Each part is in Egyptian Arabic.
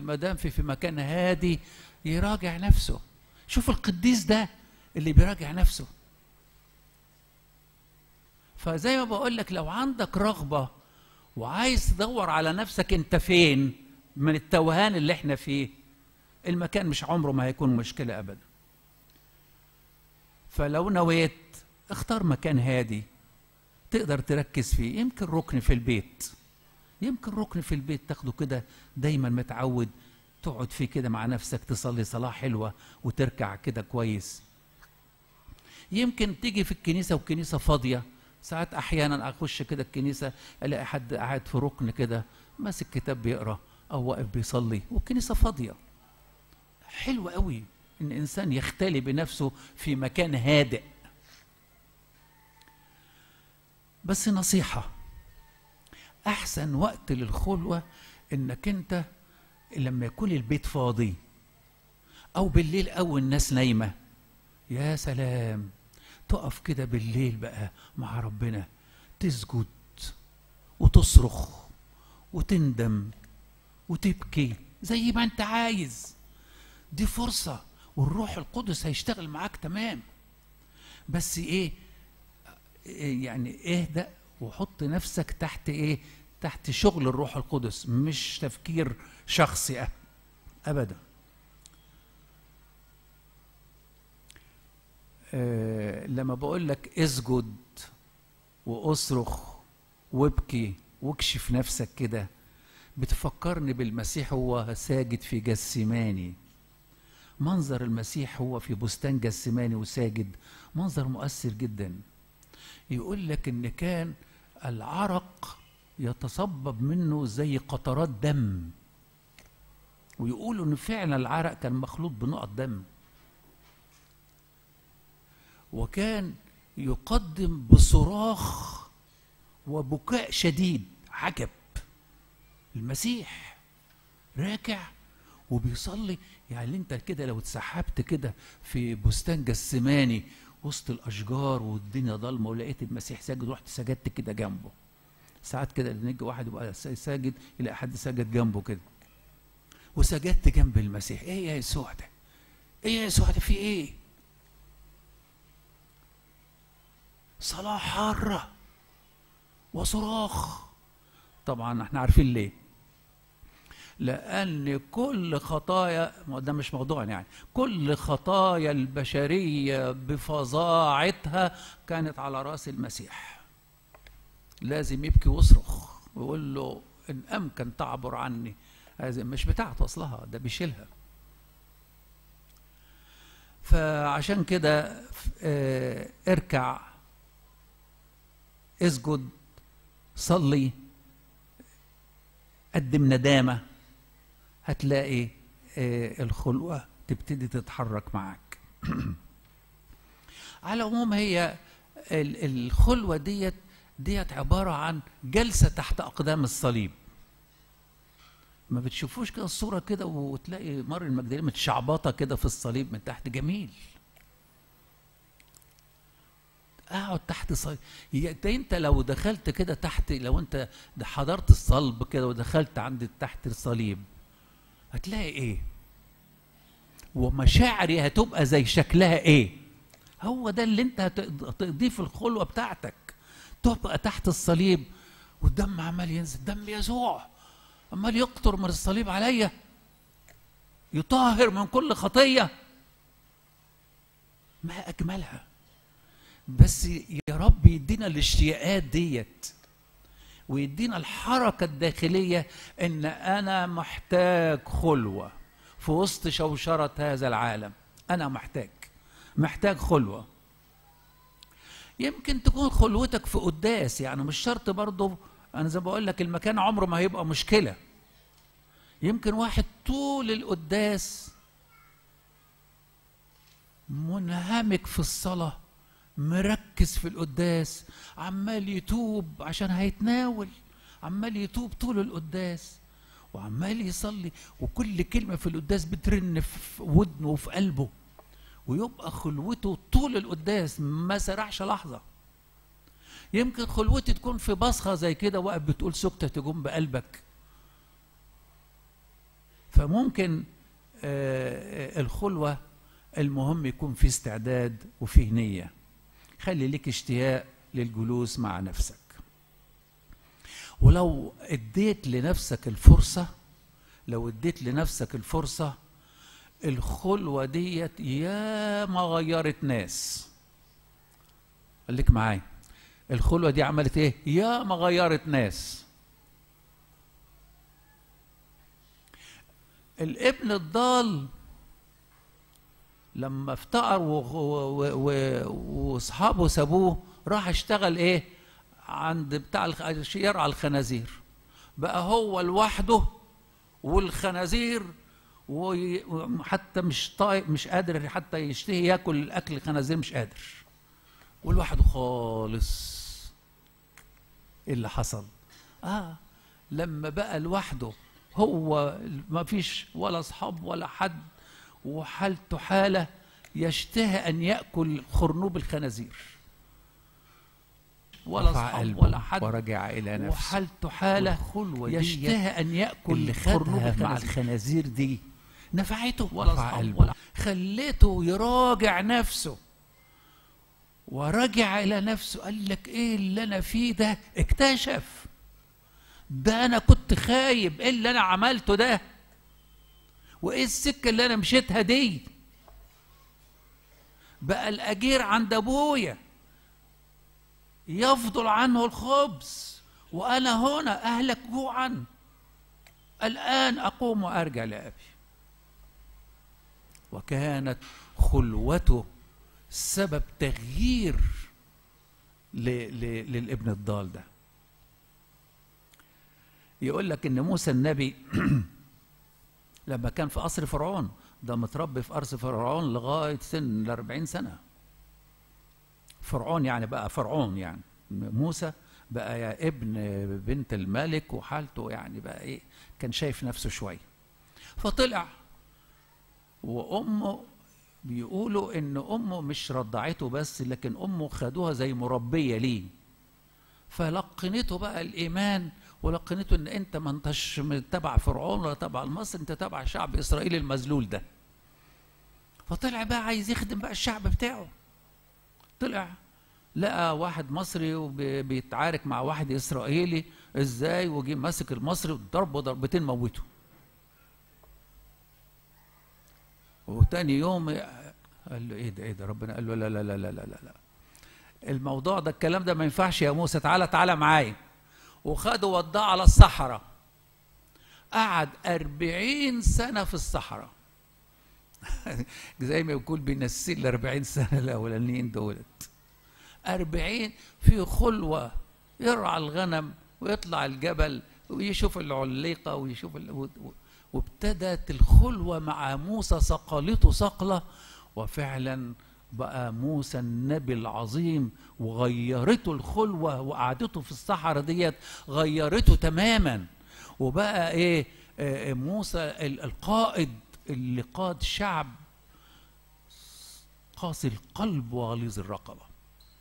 المدام في في مكان هادي يراجع نفسه شوف القديس ده اللي بيراجع نفسه فزي ما بقول لك لو عندك رغبه وعايز تدور على نفسك انت فين من التوهان اللي احنا فيه المكان مش عمره ما هيكون مشكله ابدا فلو نويت اختار مكان هادي تقدر تركز فيه يمكن ركن في البيت يمكن ركن في البيت تاخده كده دايما متعود تقعد فيه كده مع نفسك تصلي صلاة حلوة وتركع كده كويس يمكن تيجي في الكنيسة والكنيسة فاضية ساعات أحيانا أخش كده الكنيسة ألاقي حد قاعد في ركن كده ماسك كتاب بيقرأ أو واقف بيصلي والكنيسة فاضية حلو قوي إن إنسان يختلي بنفسه في مكان هادئ بس نصيحة أحسن وقت للخلوة إنك أنت لما يكون البيت فاضي أو بالليل أو الناس نايمة يا سلام تقف كده بالليل بقى مع ربنا تسجد وتصرخ وتندم وتبكي زي ما انت عايز دي فرصة والروح القدس هيشتغل معاك تمام بس ايه إيه يعني اهدأ وحط نفسك تحت ايه تحت شغل الروح القدس مش تفكير شخصي ابدا آه لما بقول لك اسجد واصرخ وابكي واكشف نفسك كده بتفكرني بالمسيح هو ساجد في جسماني منظر المسيح هو في بستان جسماني وساجد منظر مؤثر جدا يقول لك ان كان العرق يتصبب منه زي قطرات دم ويقولوا ان فعلا العرق كان مخلوط بنقط دم وكان يقدم بصراخ وبكاء شديد عجب المسيح راكع وبيصلي يعني انت كده لو اتسحبت كده في بستان جسماني وسط الاشجار والدنيا ضلمه ولقيت المسيح ساجد رحت سجدت كده جنبه ساعات كده نيجي واحد يبقى ساجد يلاقي حد ساجد جنبه كده وسجدت جنب المسيح ايه يا يسوع ده ايه يا يسوع ده في ايه صلاة حارة وصراخ طبعا احنا عارفين ليه لأن كل خطايا ده مش موضوع يعني كل خطايا البشرية بفظاعتها كانت على رأس المسيح لازم يبكي ويصرخ ويقول له إن أمكن تعبر عني هذه مش بتاعته أصلها ده بيشيلها فعشان كده اه اركع اسجد صلي قدم ندامة هتلاقي اه الخلوة تبتدي تتحرك معاك على العموم هي الخلوة ديت ديت عبارة عن جلسة تحت أقدام الصليب ما بتشوفوش كده الصورة كده وتلاقي مر المجدلية متشعبطة كده في الصليب من تحت جميل اقعد تحت صليب انت لو دخلت كده تحت لو انت حضرت الصلب كده ودخلت عند تحت الصليب هتلاقي ايه ومشاعري هتبقى زي شكلها ايه هو ده اللي انت هتقضيه في الخلوه بتاعتك تبقى تحت الصليب والدم عمال ينزل دم يسوع عمال يقطر من الصليب عليا يطهر من كل خطيه ما اجملها بس يا رب يدينا الاشتياقات ديت ويدينا الحركة الداخلية إن أنا محتاج خلوة في وسط شوشرة هذا العالم أنا محتاج محتاج خلوة يمكن تكون خلوتك في قداس يعني مش شرط برضه أنا زي ما بقول لك المكان عمره ما هيبقى مشكلة يمكن واحد طول القداس منهمك في الصلاه مركز في القداس عمال يتوب عشان هيتناول عمال يتوب طول القداس وعمال يصلي وكل كلمة في القداس بترن في ودنه وفي قلبه ويبقى خلوته طول القداس ما سرحش لحظة يمكن خلوتي تكون في بصخة زي كده واقف بتقول سكتة تقوم بقلبك فممكن آه، الخلوة المهم يكون في استعداد وفيه نية خلي لك اشتياق للجلوس مع نفسك ولو اديت لنفسك الفرصة لو اديت لنفسك الفرصة الخلوة ديت يا ما غيرت ناس خليك معايا الخلوة دي عملت ايه يا ما غيرت ناس الابن الضال لما افتقر واصحابه سابوه راح اشتغل ايه عند بتاع يرعى الخنازير بقى هو لوحده والخنازير وحتى مش طايق مش قادر حتى يشتهي ياكل اكل الخنازير مش قادر ولوحده خالص ايه اللي حصل اه لما بقى لوحده هو ما فيش ولا اصحاب ولا حد وحالته حاله يشتهي ان ياكل خرنوب الخنازير ولا اصحاب ولا حد ورجع الى نفسه وحالته حاله يشتهي ان ياكل خرنوب مع الخنازير دي نفعته ولا اصحاب ولا خليته يراجع نفسه ورجع الى نفسه قال لك ايه اللي انا فيه ده اكتشف ده انا كنت خايب ايه اللي انا عملته ده وايه السكه اللي انا مشيتها دي بقى الاجير عند ابويا يفضل عنه الخبز وانا هنا اهلك جوعا الان اقوم وارجع لابي وكانت خلوته سبب تغيير للابن الضال ده يقول لك ان موسى النبي لما كان في قصر فرعون ده متربي في قصر فرعون لغايه سن ال 40 سنه فرعون يعني بقى فرعون يعني موسى بقى يا ابن بنت الملك وحالته يعني بقى ايه كان شايف نفسه شويه فطلع وامه بيقولوا ان امه مش رضعته بس لكن امه خدوها زي مربيه ليه فلقنته بقى الايمان ولقنته ان انت ما انتش تبع فرعون ولا تبع مصر انت تبع شعب اسرائيل المذلول ده فطلع بقى عايز يخدم بقى الشعب بتاعه طلع لقى واحد مصري وبيتعارك مع واحد اسرائيلي ازاي وجي ماسك المصري وضربه ضربتين موته وتاني يوم قال له ايه ده ايه ده ربنا قال له لا لا لا لا لا لا الموضوع ده الكلام ده ما ينفعش يا موسى تعالى تعالى معايا وخده وداه على الصحراء قعد أربعين سنة في الصحراء زي ما يقول بينسي ال 40 سنة الأولانيين دولت أربعين في خلوة يرعى الغنم ويطلع الجبل ويشوف العليقة ويشوف وابتدت الخلوة مع موسى صقلته صقلة وفعلا بقى موسى النبي العظيم وغيرته الخلوة وقعدته في الصحراء ديت غيرته تماما وبقى ايه آه موسى القائد اللي قاد شعب قاسي القلب وغليظ الرقبة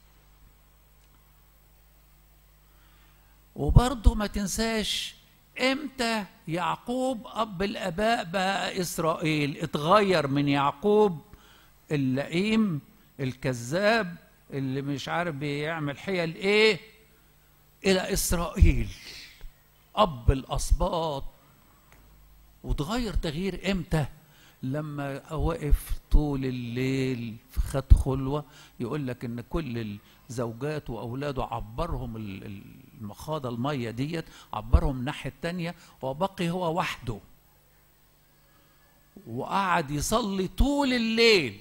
وبرضه ما تنساش امتى يعقوب اب الاباء بقى اسرائيل اتغير من يعقوب اللئيم الكذاب اللي مش عارف بيعمل حيل ايه الى اسرائيل اب الاسباط وتغير تغيير امتى لما وقف طول الليل في خد خلوه يقول لك ان كل الزوجات واولاده عبرهم المخاضه الميه ديت عبرهم الناحيه الثانيه وبقي هو وحده وقعد يصلي طول الليل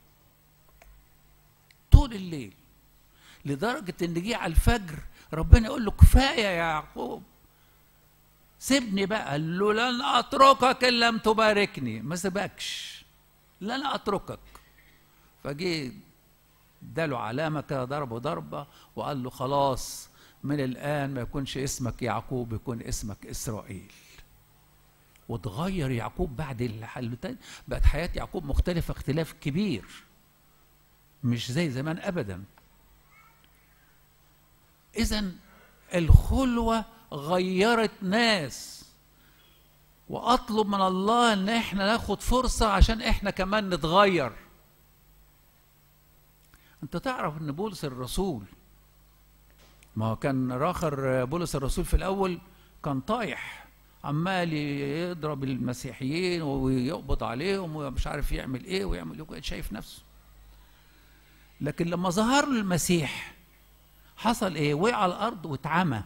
طول الليل لدرجة إن جه على الفجر ربنا يقول له كفاية يا يعقوب سيبني بقى قال له لن أتركك إن لم تباركني ما سيبكش لن أتركك فجه اداله علامة كده ضربه ضربة وقال له خلاص من الآن ما يكونش اسمك يعقوب يكون اسمك إسرائيل وتغير يعقوب بعد الحل بقت حياة يعقوب مختلفة اختلاف كبير مش زي زمان ابدا اذا الخلوه غيرت ناس واطلب من الله ان احنا ناخد فرصه عشان احنا كمان نتغير انت تعرف ان بولس الرسول ما هو كان راخر بولس الرسول في الاول كان طايح عمال يضرب المسيحيين ويقبض عليهم ومش عارف يعمل ايه ويعمل ايه شايف نفسه لكن لما ظهر له المسيح حصل ايه وقع على الارض واتعمى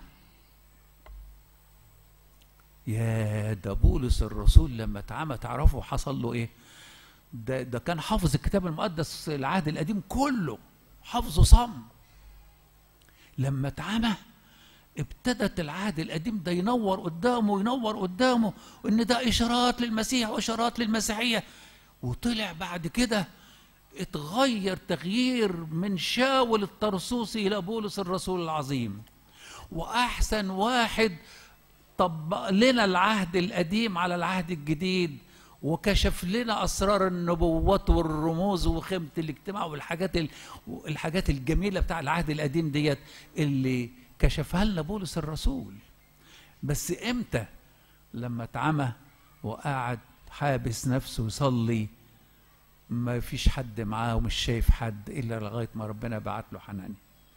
يا ده بولس الرسول لما اتعمى تعرفوا حصل له ايه ده ده كان حافظ الكتاب المقدس العهد القديم كله حافظه صم لما اتعمى ابتدت العهد القديم ده ينور قدامه وينور قدامه ان ده اشارات للمسيح واشارات للمسيحيه وطلع بعد كده اتغير تغيير من شاول الطرسوسي الى بولس الرسول العظيم واحسن واحد طبق لنا العهد القديم على العهد الجديد وكشف لنا اسرار النبوات والرموز وخيمه الاجتماع والحاجات الحاجات الجميله بتاع العهد القديم ديت اللي كشفها لنا بولس الرسول بس امتى لما اتعمى وقعد حابس نفسه يصلي ما فيش حد معاه ومش شايف حد الا لغايه ما ربنا بعت له حناني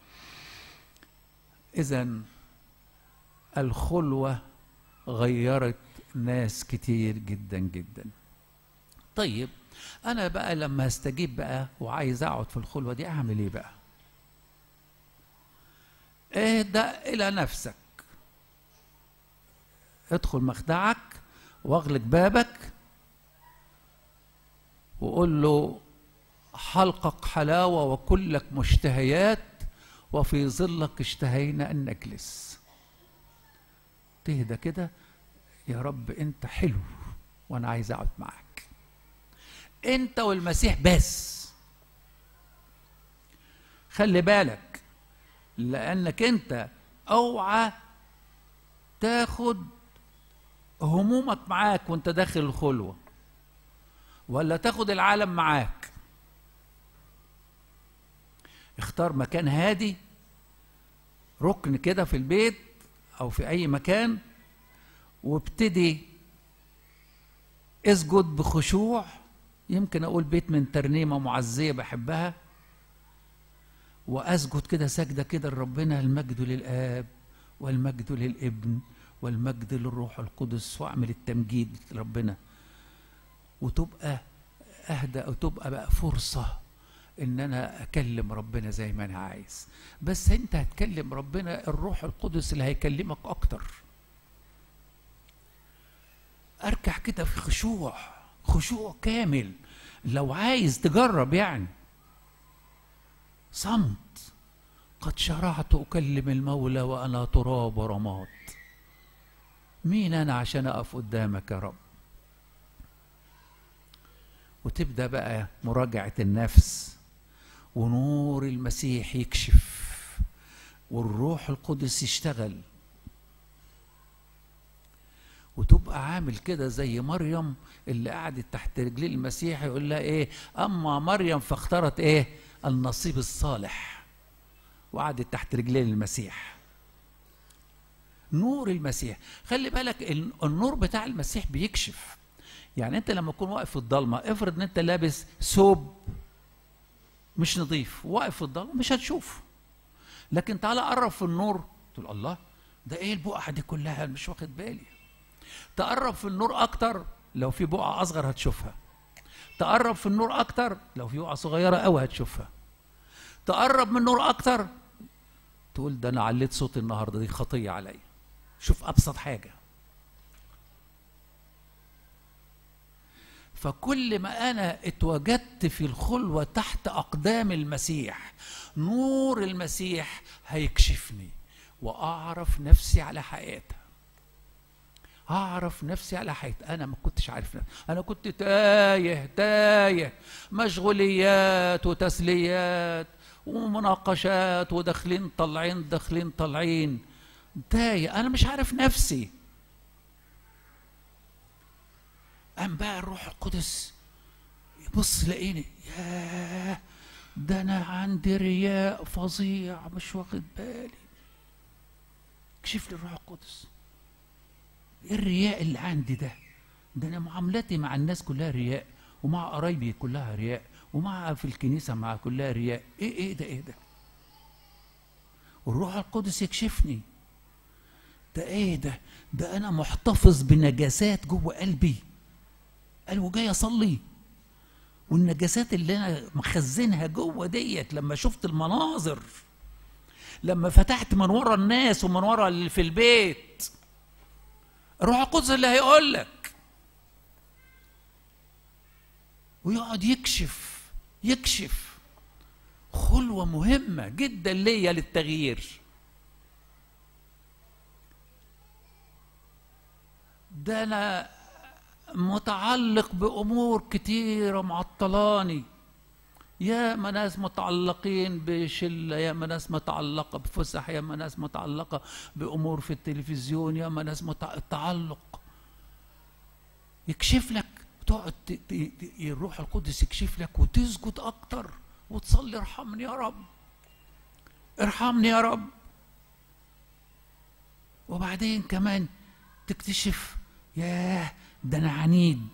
اذا الخلوه غيرت ناس كتير جدا جدا طيب انا بقى لما استجيب بقى وعايز اقعد في الخلوه دي اعمل ايه بقى اهدأ الى نفسك ادخل مخدعك واغلق بابك وقول له حلقك حلاوه وكلك مشتهيات وفي ظلك اشتهينا ان نجلس تهدى كده يا رب انت حلو وانا عايز اقعد معاك انت والمسيح بس خلي بالك لانك انت اوعى تاخد همومك معاك وانت داخل الخلوه ولا تاخد العالم معاك اختار مكان هادي ركن كده في البيت او في اي مكان وابتدي اسجد بخشوع يمكن اقول بيت من ترنيمه معزيه بحبها واسجد كده سجده كده لربنا المجد للاب والمجد للابن والمجد للروح القدس واعمل التمجيد لربنا وتبقى اهدى او تبقى بقى فرصه ان انا اكلم ربنا زي ما انا عايز بس انت هتكلم ربنا الروح القدس اللي هيكلمك اكتر اركع كده في خشوع خشوع كامل لو عايز تجرب يعني صمت قد شرعت اكلم المولى وانا تراب ورماد مين انا عشان اقف قدامك يا رب وتبدا بقى مراجعه النفس ونور المسيح يكشف والروح القدس يشتغل وتبقى عامل كده زي مريم اللي قعدت تحت رجلي المسيح يقول لها ايه اما مريم فاختارت ايه النصيب الصالح وقعدت تحت رجلي المسيح نور المسيح خلي بالك النور بتاع المسيح بيكشف يعني انت لما تكون واقف في الضلمه افرض ان انت لابس ثوب مش نظيف واقف في الضلمه مش هتشوف لكن تعالى قرب في النور تقول الله ده ايه البقعه دي كلها مش واخد بالي تقرب في النور اكتر لو في بقعه اصغر هتشوفها تقرب في النور اكتر لو في بقعه صغيره قوي هتشوفها تقرب من النور اكتر تقول ده انا عليت صوتي النهارده دي خطيه عليا شوف ابسط حاجه فكل ما انا اتوجدت في الخلوه تحت اقدام المسيح نور المسيح هيكشفني واعرف نفسي على حقيقتها اعرف نفسي على حقيقتها انا ما كنتش عارف نفسي انا كنت تايه تايه مشغوليات وتسليات ومناقشات وداخلين طالعين داخلين طالعين تايه انا مش عارف نفسي قام بقى الروح القدس يبص لاقيني ياه ده انا عندي رياء فظيع مش واخد بالي كشف لي الروح القدس ايه الرياء اللي عندي ده ده انا معاملتي مع الناس كلها رياء ومع قرايبي كلها رياء ومع في الكنيسه مع كلها رياء ايه ايه ده ايه ده والروح القدس يكشفني ده ايه ده ده انا محتفظ بنجاسات جوه قلبي قال وجاي اصلي والنجاسات اللي انا مخزنها جوه ديت لما شفت المناظر لما فتحت من ورا الناس ومن ورا اللي في البيت الروح القدس اللي هيقول لك ويقعد يكشف يكشف خلوة مهمة جدا ليا للتغيير ده أنا متعلق بأمور كتيرة معطلاني يا ما ناس متعلقين بشلة يا ما ناس متعلقة بفسح يا ما ناس متعلقة بأمور في التلفزيون يا ما ناس متع... التعلق يكشف لك تقعد ت... ت... ت... الروح القدس يكشف لك وتسجد أكتر وتصلي ارحمني يا رب ارحمني يا رب وبعدين كمان تكتشف ياه ده انا عنيد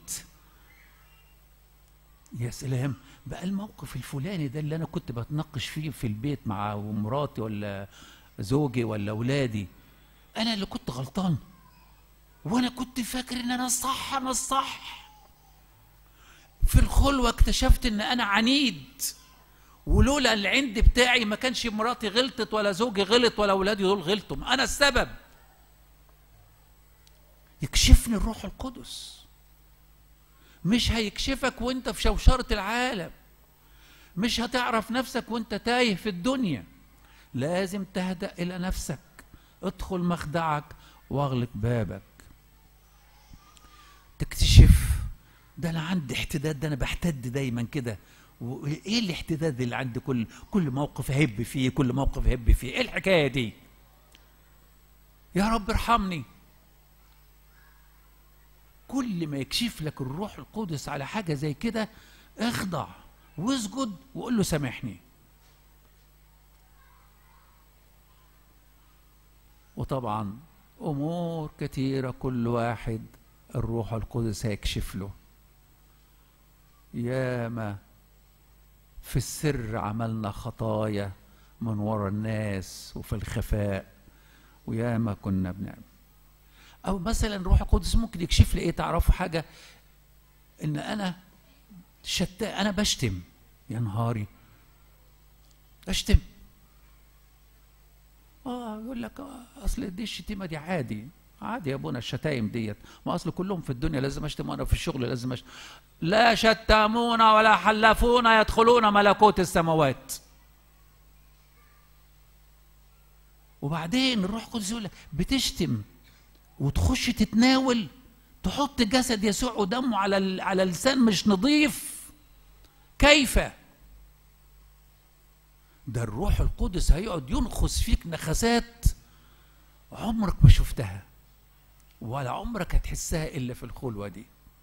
يا سلام بقى الموقف الفلاني ده اللي انا كنت بتناقش فيه في البيت مع مراتي ولا زوجي ولا اولادي انا اللي كنت غلطان وانا كنت فاكر ان انا الصح انا الصح في الخلوه اكتشفت ان انا عنيد ولولا العند بتاعي ما كانش مراتي غلطت ولا زوجي غلط ولا اولادي دول غلطوا انا السبب يكشفني الروح القدس مش هيكشفك وانت في شوشرة العالم مش هتعرف نفسك وانت تايه في الدنيا لازم تهدأ إلى نفسك ادخل مخدعك واغلق بابك تكتشف ده انا عندي احتداد ده انا بحتد دايما كده وايه الاحتداد اللي عندي كل كل موقف هب فيه كل موقف هب فيه ايه الحكايه دي يا رب ارحمني كل ما يكشف لك الروح القدس على حاجه زي كده اخضع واسجد وقول له سامحني وطبعا امور كثيره كل واحد الروح القدس هيكشف له ياما في السر عملنا خطايا من ورا الناس وفي الخفاء وياما كنا بنعمل او مثلا الروح القدس ممكن يكشف لي ايه تعرفوا حاجه ان انا شتاء انا بشتم يا نهاري اشتم اه يقول لك آه اصل دي الشتيمه دي عادي عادي يا ابونا الشتايم ديت ما اصل كلهم في الدنيا لازم اشتم وانا في الشغل لازم اشتم لا شتامون ولا حلفون يدخلون ملكوت السماوات وبعدين الروح القدس يقول لك بتشتم وتخش تتناول تحط جسد يسوع ودمه على على لسان مش نظيف كيف ده الروح القدس هيقعد ينخس فيك نخسات عمرك ما شفتها ولا عمرك هتحسها الا في الخلوه دي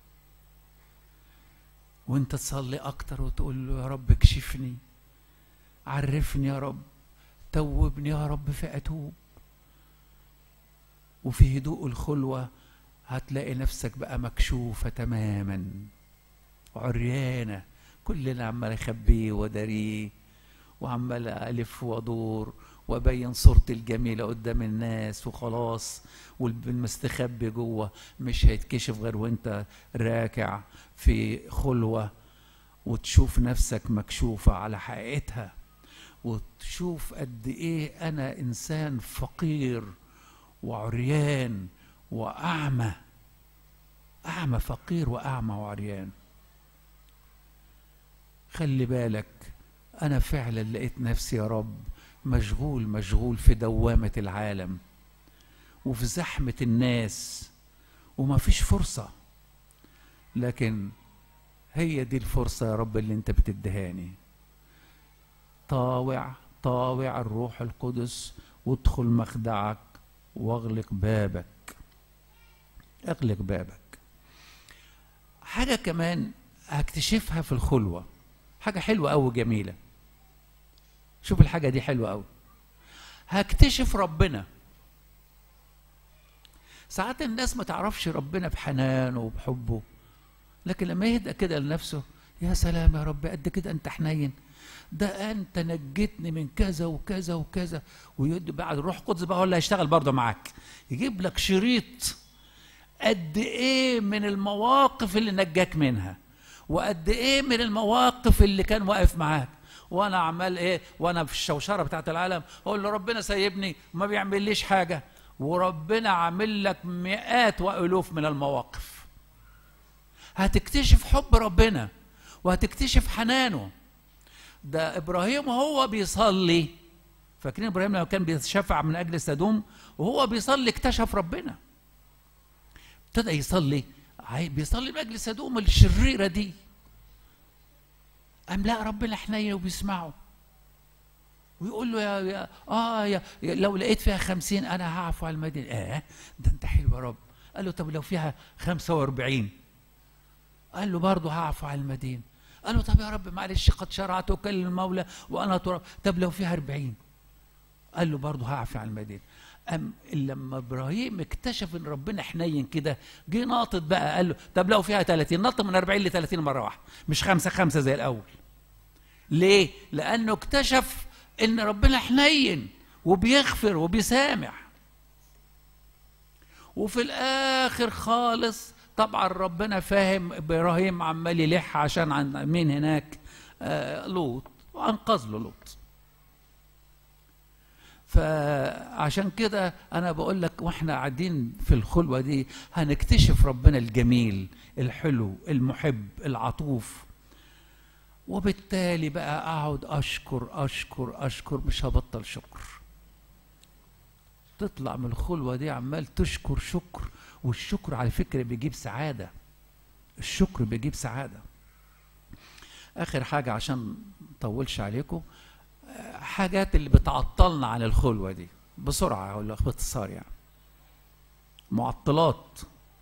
وانت تصلي اكتر وتقول له يا رب اكشفني عرفني يا رب توبني يا رب فاتوب وفي هدوء الخلوة هتلاقي نفسك بقى مكشوفة تماما عريانة كلنا عمال اخبيه وداريه وعمال الف وادور وابين صورتي الجميله قدام الناس وخلاص والمستخبي جوه مش هيتكشف غير وانت راكع في خلوه وتشوف نفسك مكشوفه على حقيقتها وتشوف قد ايه انا انسان فقير وعريان واعمى اعمى فقير واعمى وعريان خلي بالك انا فعلا لقيت نفسي يا رب مشغول مشغول في دوامه العالم وفي زحمه الناس وما فيش فرصه لكن هي دي الفرصه يا رب اللي انت بتدهاني طاوع طاوع الروح القدس وادخل مخدعك واغلق بابك اغلق بابك حاجة كمان هكتشفها في الخلوة حاجة حلوة أوي جميلة شوف الحاجة دي حلوة أوي هكتشف ربنا ساعات الناس ما تعرفش ربنا بحنانه وبحبه لكن لما يهدأ كده لنفسه يا سلام يا رب قد كده انت حنين ده انت نجيتني من كذا وكذا وكذا ويدي بعد الروح القدس بقى هو اللي هيشتغل برضه معاك يجيب لك شريط قد ايه من المواقف اللي نجاك منها وقد ايه من المواقف اللي كان واقف معاك وانا عمال ايه وانا في الشوشره بتاعت العالم اقول له ربنا سايبني وما بيعمليش حاجه وربنا عامل لك مئات والوف من المواقف هتكتشف حب ربنا وهتكتشف حنانه ده ابراهيم وهو بيصلي فاكرين ابراهيم لما كان بيتشفع من اجل سدوم وهو بيصلي اكتشف ربنا ابتدى يصلي عاي- بيصلي من اجل سدوم الشريره دي قام لا ربنا حنين وبيسمعه ويقول له يا, يا اه يا يا- لو لقيت فيها خمسين انا هعفو على المدينه اه ده انت حلو يا رب قال له طب لو فيها خمسة واربعين قال له برضه هعفو على المدينه قال له طب يا رب معلش قد شرعت وكلم المولى وانا ترى طب لو فيها أربعين قال له برضه هعفو على المدينه أم لما ابراهيم اكتشف ان ربنا حنين كده جه ناطط بقى قال له طب لو فيها 30 نط من 40 ل 30 مره واحده مش خمسه خمسه زي الاول ليه؟ لانه اكتشف ان ربنا حنين وبيغفر وبيسامح وفي الاخر خالص طبعا ربنا فاهم ابراهيم عمال يلح عشان عن مين هناك آه لوط وانقذ له لوط فعشان كده انا بقول لك واحنا قاعدين في الخلوه دي هنكتشف ربنا الجميل الحلو المحب العطوف وبالتالي بقى اقعد اشكر اشكر اشكر مش هبطل شكر تطلع من الخلوه دي عمال تشكر شكر والشكر على فكره بيجيب سعاده الشكر بيجيب سعاده اخر حاجه عشان مطولش عليكم آه، حاجات اللي بتعطلنا عن الخلوه دي بسرعه اقول لك باختصار يعني معطلات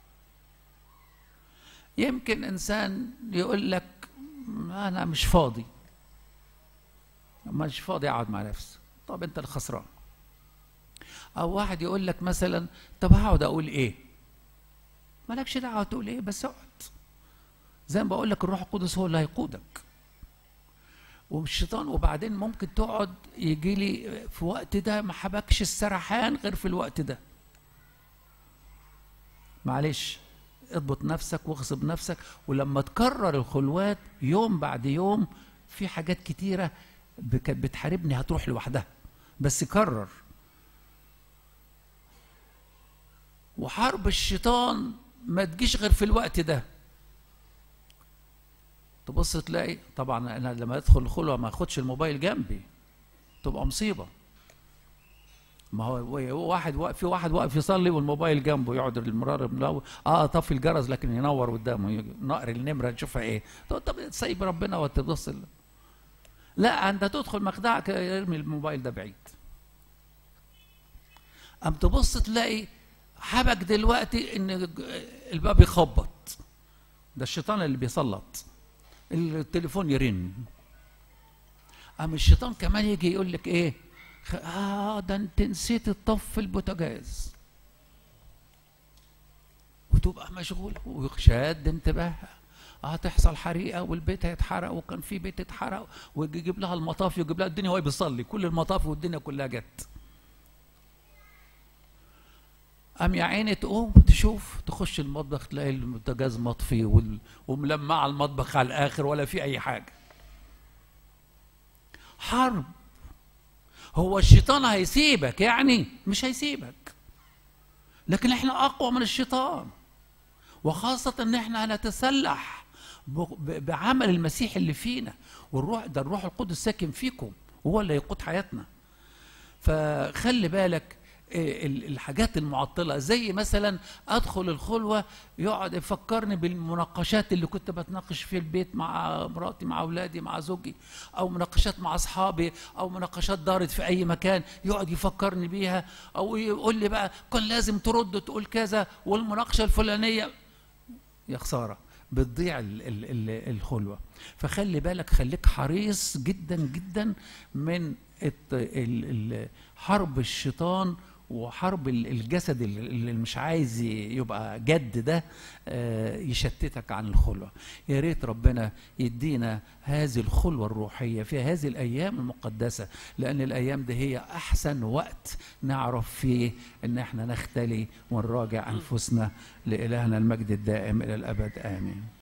يمكن انسان يقول لك انا مش فاضي مش فاضي اقعد مع نفسي طب انت الخسران او واحد يقول لك مثلا طب هقعد اقول ايه مالكش دعوه تقول ايه بس اقعد زي ما بقول لك الروح القدس هو اللي هيقودك والشيطان وبعدين ممكن تقعد يجي لي في وقت ده ما حبكش السرحان غير في الوقت ده معلش اضبط نفسك واغصب نفسك ولما تكرر الخلوات يوم بعد يوم في حاجات كتيرة بك- بتحاربني هتروح لوحدها بس كرر وحرب الشيطان ما تجيش غير في الوقت ده تبص تلاقي طبعا انا لما ادخل الخلوه ما اخدش الموبايل جنبي تبقى مصيبه ما هو هو واحد واقف في واحد واقف يصلي والموبايل جنبه يقعد المرار منور اه طفي الجرس لكن ينور قدامه يجي- نقر النمره نشوفها ايه طب طب سايب ربنا وتبص ال- لا انت تدخل مخدعك ارمي الموبايل ده بعيد ام تبص تلاقي حبك دلوقتي ان الباب يخبط ده الشيطان اللي بيسلط التليفون يرن أم الشيطان كمان يجي يقول لك ايه خ- اه ده انت نسيت تطفي البوتاجاز وتبقى مشغول وشاد انتباهها هتحصل حريقه والبيت هيتحرق وكان في بيت اتحرق ويجيب لها المطافي ويجيب لها الدنيا وهي بتصلي كل المطافي والدنيا كلها جت قام يا عيني تقوم تشوف تخش المطبخ تلاقي البوتاجاز مطفي وال- وملمعه المطبخ على الاخر ولا في اي حاجه حرب هو الشيطان هيسيبك يعني مش هيسيبك لكن احنا اقوى من الشيطان وخاصة ان احنا هنتسلح ب- ب- بعمل المسيح اللي فينا والروح ده الروح القدس ساكن فيكم وهو اللي يقود حياتنا فخلي بالك إيه ال- الحاجات المعطلة زي مثلا أدخل الخلوة يقعد يفكرني بالمناقشات اللي كنت بتناقش في البيت مع مراتي مع أولادي مع زوجي أو مناقشات مع أصحابي أو مناقشات دارت في أي مكان يقعد يفكرني بيها أو يقول لي بقى كان لازم ترد تقول كذا والمناقشة الفلانية يا خسارة بتضيع ال- ال- ال- الخلوة فخلي بالك خليك حريص جدا جدا من الت- ال- ال- حرب الشيطان وحرب ال- الجسد ال- اللي مش عايز ي- يبقى جد ده آه، يشتتك عن الخلوة يا ريت ربنا يدينا هذه الخلوة الروحية في هذه الأيام المقدسة لأن الأيام دي هي أحسن وقت نعرف فيه إن احنا نختلي ونراجع أنفسنا لإلهنا المجد الدائم إلى الأبد آمين